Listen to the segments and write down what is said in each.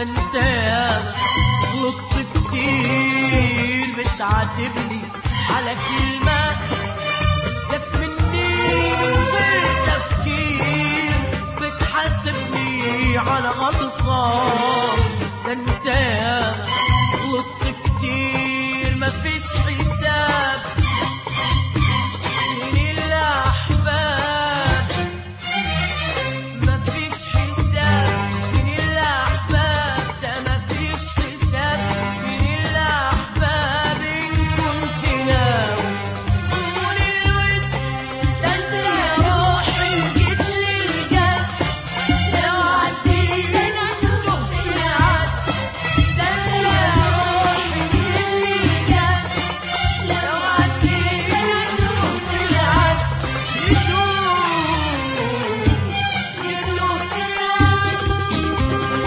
انت ياما غلطت كتير بتعاتبني على كلمة جت مني من غير تفكير بتحاسبني على غلطة ده انت ياما غلطت كتير مفيش حساب من الأحباب مفيش حساب من الأحباب ده مفيش حساب من الأحباب إن كنت ناوي صون الود ده أنت يا روحي جيت للجد لو عدينا نروح في العد ده أنت يا روحي جيت للجد لو عدينا نروح في العد يدوب يدوب في العد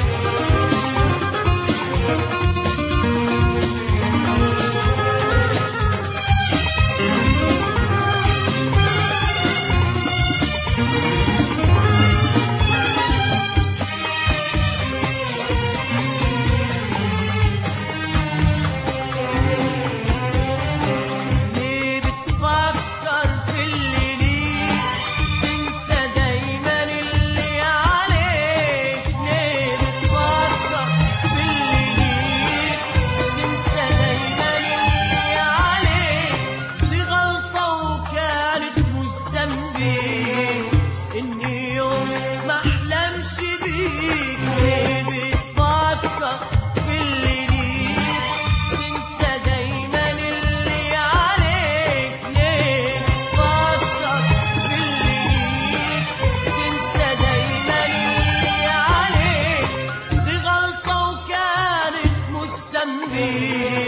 ليه بتفكر في اللي ليك تنسى دايما اللي عليك ليه بتفكر في اللي ليك تنسى دايما اللي عليك دي غلطة وكانت مش ذنبي إني يوم ما أحلمش بيك ليه بتفكر في اللي ليك تنسى دايما اللي عليك ليه بتفكر في اللي ليك تنسى دايما اللي عليك دي غلطة وكانت مش ذنبي